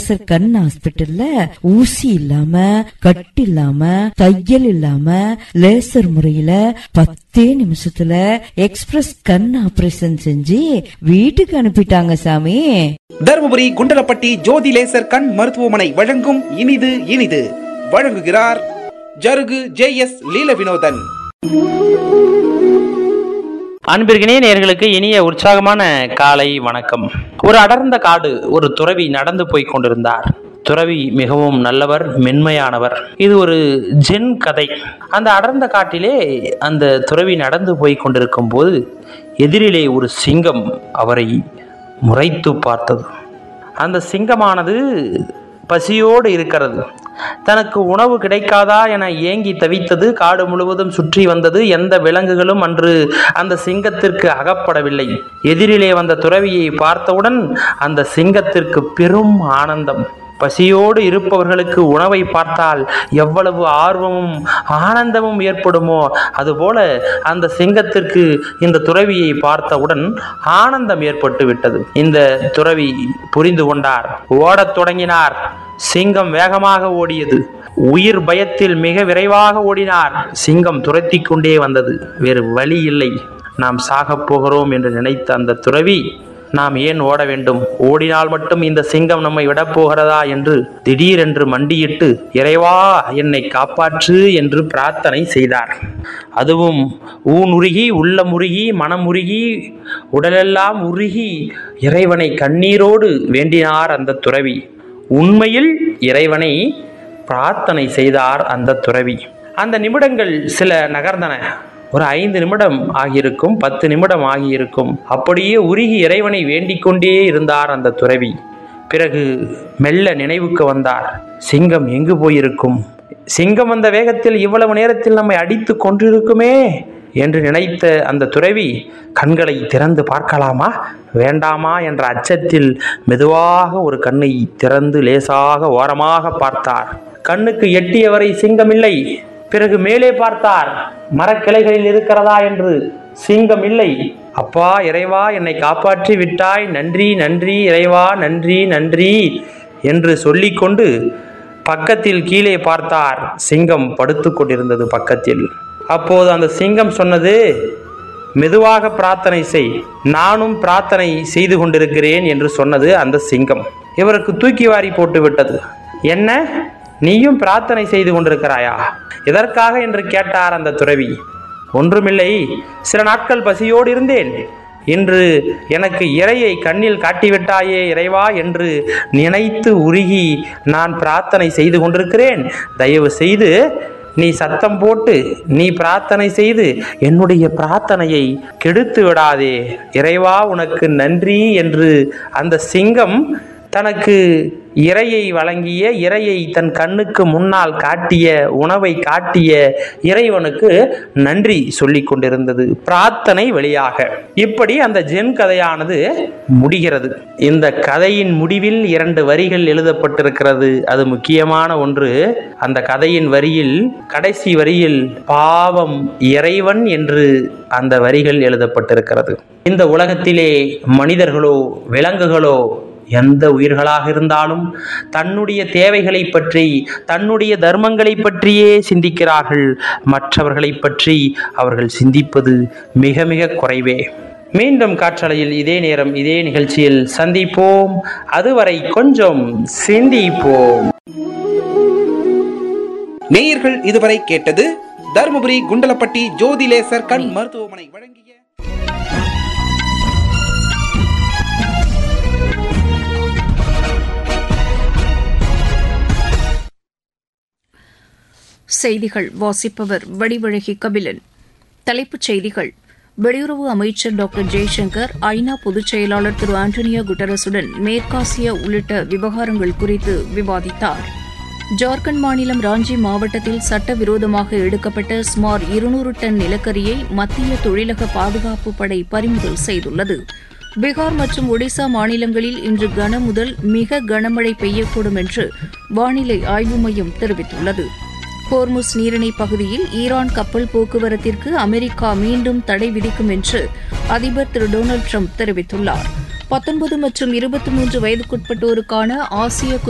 laser கண் ஹாஸ்பிட்டல்ல ஊசி இல்லாம கட்டு இல்லாம தையல் இல்லாம லேசர் முறையில பத்தே நிமிஷத்துல எக்ஸ்பிரஸ் கண் ஆபரேஷன் செஞ்சு வீட்டுக்கு அனுப்பிட்டாங்க சாமி தருமபுரி குண்டலப்பட்டி ஜோதி லேசர் கண் மருத்துவமனை வழங்கும் இனிது இனிது வழங்குகிறார் ஜருகு ஜே எஸ் லீல வினோதன் அன்பிற்கினே நேர்களுக்கு இனிய உற்சாகமான காலை வணக்கம் ஒரு அடர்ந்த காடு ஒரு துறவி நடந்து போய் கொண்டிருந்தார் துறவி மிகவும் நல்லவர் மென்மையானவர் இது ஒரு ஜென் கதை அந்த அடர்ந்த காட்டிலே அந்த துறவி நடந்து போய் கொண்டிருக்கும் போது எதிரிலே ஒரு சிங்கம் அவரை முறைத்து பார்த்தது அந்த சிங்கமானது பசியோடு இருக்கிறது தனக்கு உணவு கிடைக்காதா என ஏங்கி தவித்தது காடு முழுவதும் சுற்றி வந்தது எந்த விலங்குகளும் அன்று அந்த சிங்கத்திற்கு அகப்படவில்லை எதிரிலே வந்த துறவியை பார்த்தவுடன் அந்த சிங்கத்திற்கு பெரும் ஆனந்தம் பசியோடு இருப்பவர்களுக்கு உணவை பார்த்தால் எவ்வளவு ஆர்வமும் ஆனந்தமும் ஏற்படுமோ அதுபோல அந்த சிங்கத்திற்கு இந்த துறவியை பார்த்தவுடன் ஆனந்தம் ஏற்பட்டு விட்டது இந்த துறவி புரிந்து கொண்டார் ஓடத் தொடங்கினார் சிங்கம் வேகமாக ஓடியது உயிர் பயத்தில் மிக விரைவாக ஓடினார் சிங்கம் துரத்தி கொண்டே வந்தது வேறு வழி இல்லை நாம் சாகப் போகிறோம் என்று நினைத்த அந்த துறவி நாம் ஏன் ஓட வேண்டும் ஓடினால் மட்டும் இந்த சிங்கம் நம்மை விடப் போகிறதா என்று திடீரென்று மண்டியிட்டு இறைவா என்னை காப்பாற்று என்று பிரார்த்தனை செய்தார் அதுவும் ஊனுருகி உள்ளமுருகி மனமுருகி உடலெல்லாம் உருகி இறைவனை கண்ணீரோடு வேண்டினார் அந்த துறவி உண்மையில் இறைவனை பிரார்த்தனை செய்தார் அந்த துறவி அந்த நிமிடங்கள் சில நகர்ந்தன ஒரு ஐந்து நிமிடம் ஆகியிருக்கும் பத்து நிமிடம் ஆகியிருக்கும் அப்படியே உருகி இறைவனை வேண்டிக் கொண்டே இருந்தார் அந்த துறவி பிறகு மெல்ல நினைவுக்கு வந்தார் சிங்கம் எங்கு போயிருக்கும் சிங்கம் வந்த வேகத்தில் இவ்வளவு நேரத்தில் நம்மை அடித்து கொண்டிருக்குமே என்று நினைத்த அந்த துறவி கண்களை திறந்து பார்க்கலாமா வேண்டாமா என்ற அச்சத்தில் மெதுவாக ஒரு கண்ணை திறந்து லேசாக ஓரமாக பார்த்தார் கண்ணுக்கு எட்டியவரை சிங்கம் இல்லை பிறகு மேலே பார்த்தார் மரக்கிளைகளில் இருக்கிறதா என்று சிங்கம் இல்லை அப்பா இறைவா என்னை காப்பாற்றி விட்டாய் நன்றி நன்றி இறைவா நன்றி நன்றி என்று சொல்லிக்கொண்டு பக்கத்தில் கீழே பார்த்தார் சிங்கம் படுத்து கொண்டிருந்தது பக்கத்தில் அப்போது அந்த சிங்கம் சொன்னது மெதுவாக பிரார்த்தனை செய் நானும் பிரார்த்தனை செய்து கொண்டிருக்கிறேன் என்று சொன்னது அந்த சிங்கம் இவருக்கு தூக்கி வாரி போட்டு விட்டது என்ன நீயும் பிரார்த்தனை செய்து கொண்டிருக்கிறாயா எதற்காக என்று கேட்டார் அந்த துறவி ஒன்றுமில்லை சில நாட்கள் பசியோடு இருந்தேன் இன்று எனக்கு இறையை கண்ணில் காட்டிவிட்டாயே இறைவா என்று நினைத்து உருகி நான் பிரார்த்தனை செய்து கொண்டிருக்கிறேன் தயவு செய்து நீ சத்தம் போட்டு நீ பிரார்த்தனை செய்து என்னுடைய பிரார்த்தனையை கெடுத்து விடாதே இறைவா உனக்கு நன்றி என்று அந்த சிங்கம் தனக்கு இறையை வழங்கிய இறையை தன் கண்ணுக்கு முன்னால் காட்டிய உணவை காட்டிய இறைவனுக்கு நன்றி சொல்லிக் கொண்டிருந்தது பிரார்த்தனை வழியாக இப்படி அந்த ஜென் கதையானது முடிகிறது இந்த கதையின் முடிவில் இரண்டு வரிகள் எழுதப்பட்டிருக்கிறது அது முக்கியமான ஒன்று அந்த கதையின் வரியில் கடைசி வரியில் பாவம் இறைவன் என்று அந்த வரிகள் எழுதப்பட்டிருக்கிறது இந்த உலகத்திலே மனிதர்களோ விலங்குகளோ எந்த உயிர்களாக இருந்தாலும் தன்னுடைய தேவைகளை பற்றி தன்னுடைய தர்மங்களை பற்றியே சிந்திக்கிறார்கள் மற்றவர்களை பற்றி அவர்கள் சிந்திப்பது மிக மிக குறைவே மீண்டும் காற்றலையில் இதே நேரம் இதே நிகழ்ச்சியில் சந்திப்போம் அதுவரை கொஞ்சம் சிந்திப்போம் நேயர்கள் இதுவரை கேட்டது தருமபுரி குண்டலப்பட்டி ஜோதி லேசர் கண் மருத்துவமனை வழங்கிய செய்திகள் வாசிப்பவர் வடிவழகி கபிலன் தலைப்புச் செய்திகள் வெளியுறவு அமைச்சர் டாக்டர் ஜெய்சங்கர் ஐநா பொதுச் செயலாளர் திரு ஆண்டனியோ குட்டரஸுடன் மேற்காசிய உள்ளிட்ட விவகாரங்கள் குறித்து விவாதித்தார் ஜார்க்கண்ட் மாநிலம் ராஞ்சி மாவட்டத்தில் சட்டவிரோதமாக எடுக்கப்பட்ட சுமார் இருநூறு டன் நிலக்கரியை மத்திய தொழிலக பாதுகாப்பு படை பறிமுதல் செய்துள்ளது பீகார் மற்றும் ஒடிசா மாநிலங்களில் இன்று கன முதல் மிக கனமழை பெய்யக்கூடும் என்று வானிலை ஆய்வு மையம் தெரிவித்துள்ளது ஹோர்முஸ் நீரிணை பகுதியில் ஈரான் கப்பல் போக்குவரத்திற்கு அமெரிக்கா மீண்டும் தடை விதிக்கும் என்று அதிபர் திரு டொனால்டு ட்ரம்ப் தெரிவித்துள்ளார் பத்தொன்பது மற்றும் இருபத்தி மூன்று வயதுக்குட்பட்டோருக்கான ஆசிய